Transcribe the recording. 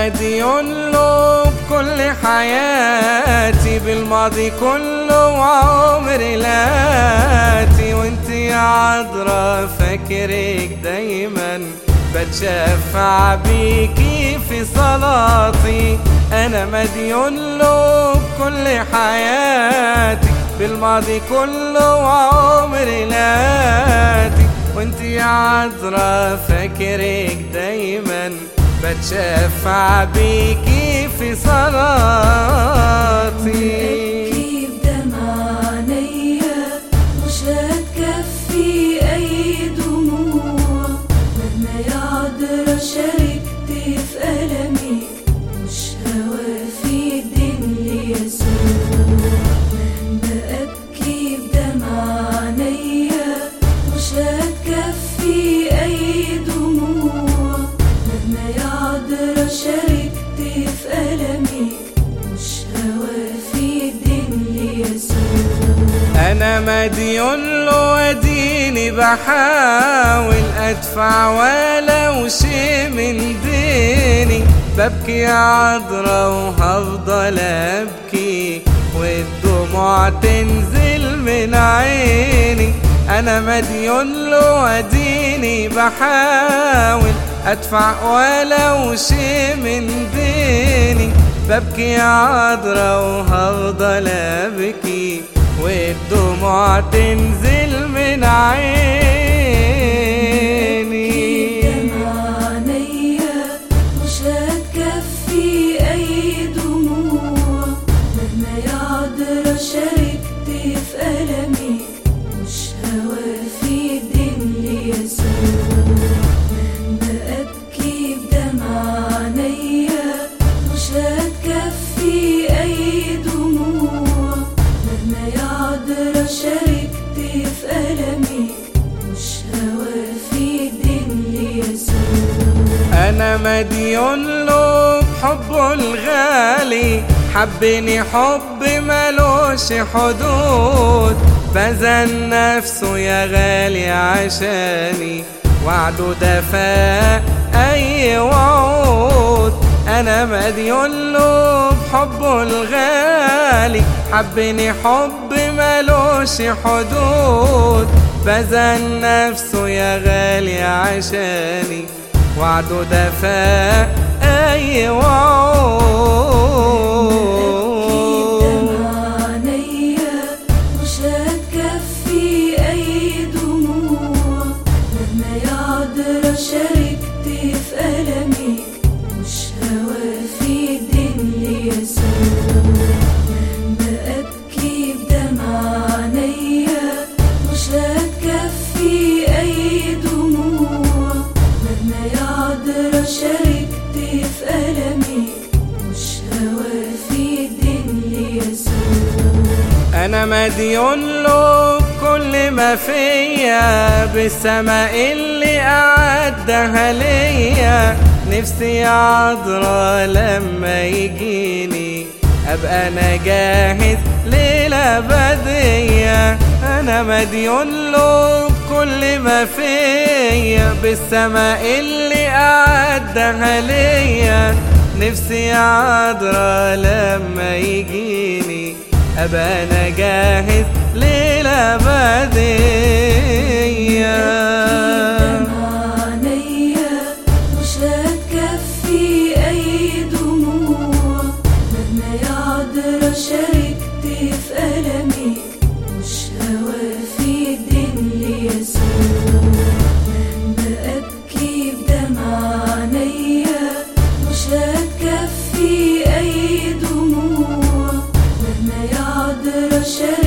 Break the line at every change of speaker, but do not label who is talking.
مديون له بكل حياتي بالماضي كله وعمري لاتي وانت يا عذرا فاكرك دايما بتشفع بيكي في صلاتي انا مديون له بكل حياتي بالماضي كله وعمري لاتي وانت يا عذرا فاكرك دايما بتشفع بيكي في صلاتي
كيف دمع عينيا مش هتكفي اي دموع مهما يعذر شاركت في ألمي مش هوافي الدين ليسوع مهما أبكي بدمع عينيا مش هتكفي أي دموع مهما يعذر شاركت في ألمي مش هوافي الدين ليسوع
انا مديون له واديني بحاول ادفع ولو شي من ديني ببكي يا عذرا وهفضل ابكي والدموع تنزل من عيني انا مديون له واديني بحاول ادفع ولو شي من ديني ببكي يا عذرا وهفضل ابكي والدموع تنزل من عيني
دمع عينيا مش هتكفي أي دموع مهما يعذر شاركت في ألمي مش هوافي الدين ليسوع مهما أبكي بدمع عينيا مش هتكفي أي دموع مهما يعذر شاركت في ألمي مش هوافي الدين ليسوع
انا مديون له بحبه الغالي حبني حب ملوش حدود بذل نفسه يا غالي عشاني وعده دفاء اي وعود انا مديون له بحبه الغالي حبني حب ملوش حدود بذل نفسه يا غالي عشاني وعده دفاء اي وعود
دمع عينيا مش هتكفي أي دموع مهما يعذر شاركت في ألمي مش هوافي الدين ليسوع مهما أبكي بدمع عينيا مش هتكفي أي دموع مهما يعذر شاركت في ألمي مش هوافي الدين ليسوع
انا مديون له بكل ما فيا بالسماء اللي اعدها ليا نفسي يا عذرا لما يجيني ابقى انا جاهز للابديه انا مديون له بكل ما فيا بالسماء اللي اعدها ليا نفسي يا عذرا لما يجيني ابقى انا جاهز للابديه
دمع عينيا مش هتكفي أي دموع مهما يعذر شاركت في ألمي مش هوافي الدين ليسوع مهما أبكي بدمع عينيا مش هتكفي أي دموع مهما يعذر شاركت